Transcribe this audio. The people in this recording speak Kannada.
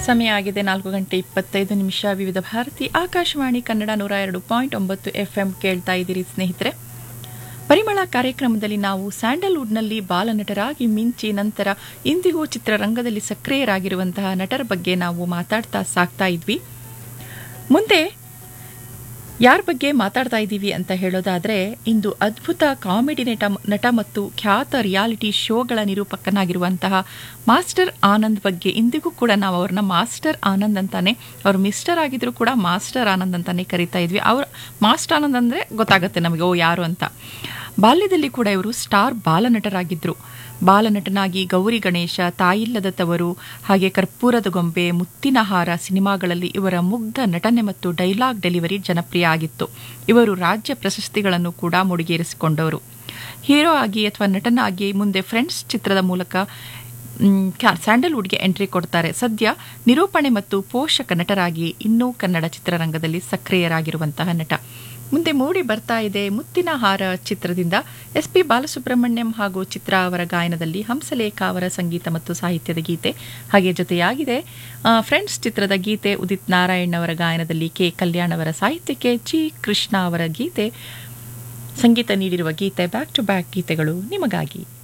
ಸಮಯ ಆಗಿದೆ ನಾಲ್ಕು ಗಂಟೆ ಇಪ್ಪತ್ತೈದು ನಿಮಿಷ ವಿವಿಧ ಭಾರತಿ ಆಕಾಶವಾಣಿ ಕನ್ನಡ ನೂರ ಎರಡು ಪಾಯಿಂಟ್ ಒಂಬತ್ತು ಎಫ್ ಎಂ ಕೇಳ್ತಾ ಇದ್ದೀರಿ ಸ್ನೇಹಿತರೆ ಪರಿಮಳ ಕಾರ್ಯಕ್ರಮದಲ್ಲಿ ನಾವು ಸ್ಯಾಂಡಲ್ವುಡ್ನಲ್ಲಿ ಬಾಲನಟರಾಗಿ ಮಿಂಚಿ ನಂತರ ಇಂದಿಗೂ ಚಿತ್ರರಂಗದಲ್ಲಿ ಸಕ್ರಿಯರಾಗಿರುವಂತಹ ನಟರ ಬಗ್ಗೆ ನಾವು ಮಾತಾಡ್ತಾ ಸಾಕ್ತಾ ಇದ್ವಿ ಮುಂದೆ ಯಾರ ಬಗ್ಗೆ ಮಾತಾಡ್ತಾ ಇದ್ದೀವಿ ಅಂತ ಹೇಳೋದಾದ್ರೆ ಇಂದು ಅದ್ಭುತ ಕಾಮಿಡಿ ನಟ ನಟ ಮತ್ತು ಖ್ಯಾತ ರಿಯಾಲಿಟಿ ಶೋಗಳ ನಿರೂಪಕನಾಗಿರುವಂತಹ ಮಾಸ್ಟರ್ ಆನಂದ್ ಬಗ್ಗೆ ಇಂದಿಗೂ ಕೂಡ ನಾವು ಅವ್ರನ್ನ ಮಾಸ್ಟರ್ ಆನಂದ್ ಅಂತಾನೆ ಅವ್ರು ಮಿಸ್ಟರ್ ಆಗಿದ್ರು ಕೂಡ ಮಾಸ್ಟರ್ ಆನಂದ್ ಅಂತಾನೆ ಕರಿತಾ ಇದ್ವಿ ಅವ್ರ ಮಾಸ್ಟರ್ ಆನಂದ್ ಅಂದ್ರೆ ಗೊತ್ತಾಗುತ್ತೆ ನಮಗೆ ಓ ಯಾರು ಅಂತ ಬಾಲ್ಯದಲ್ಲಿ ಕೂಡ ಇವರು ಸ್ಟಾರ್ ಬಾಲನಟರಾಗಿದ್ರು ಬಾಲನಟನಾಗಿ ಗೌರಿ ಗಣೇಶ ತಾಯಿಲ್ಲದ ತವರು ಹಾಗೆ ಕರ್ಪೂರದ ಗೊಂಬೆ ಮುತ್ತಿನ ಹಾರ ಸಿನಿಮಾಗಳಲ್ಲಿ ಇವರ ಮುಗ್ಧ ನಟನೆ ಮತ್ತು ಡೈಲಾಗ್ ಡೆಲಿವರಿ ಜನಪ್ರಿಯ ಆಗಿತ್ತು ಇವರು ರಾಜ್ಯ ಪ್ರಶಸ್ತಿಗಳನ್ನು ಕೂಡ ಮುಡಿಗೇರಿಸಿಕೊಂಡವರು ಹೀರೋ ಆಗಿ ಅಥವಾ ನಟನಾಗಿ ಮುಂದೆ ಫ್ರೆಂಡ್ಸ್ ಚಿತ್ರದ ಮೂಲಕ ಮ್, ಕ್ಯಾ- ಸ್ಯಾಂಡಲ್ವುಡ್ಗೆ ಎಂಟ್ರಿ ಕೊಡ್ತಾರೆ ಸದ್ಯ ನಿರೂಪಣೆ ಮತ್ತು ಪೋಷಕ ನಟರಾಗಿ ಇನ್ನೂ ಕನ್ನಡ ಚಿತ್ರರಂಗದಲ್ಲಿ ಸಕ್ರಿಯರಾಗಿರುವಂತಹ ನಟ ಮುಂದೆ ಮೂಡಿ ಬರ್ತಾ ಇದೆ ಮುತ್ತಿನ ಹಾರ ಚಿತ್ರದಿಂದ ಎಸ್ ಪಿ ಬಾಲಸುಬ್ರಹ್ಮಣ್ಯಂ ಹಾಗೂ ಚಿತ್ರ ಅವರ ಗಾಯನದಲ್ಲಿ ಹಂಸಲೇಖ ಅವರ ಸಂಗೀತ ಮತ್ತು ಸಾಹಿತ್ಯದ ಗೀತೆ ಹಾಗೆ ಜೊತೆಯಾಗಿದೆ ಆ, ಫ್ರೆಂಡ್ಸ್ ಚಿತ್ರದ ಗೀತೆ ಉದಿತ್ ನಾರಾಯಣ್ ಅವರ ಗಾಯನದಲ್ಲಿ ಕೆ ಕಲ್ಯಾಣ್ ಅವರ ಸಾಹಿತ್ಯಕ್ಕೆ ಜಿ ಕೃಷ್ಣ ಅವರ ಗೀತೆ ಸಂಗೀತ ನೀಡಿರುವ ಗೀತೆ ಬ್ಯಾಕ್ ಟು ಬ್ಯಾಕ್ ಗೀತೆಗಳು ನಿಮಗಾಗಿ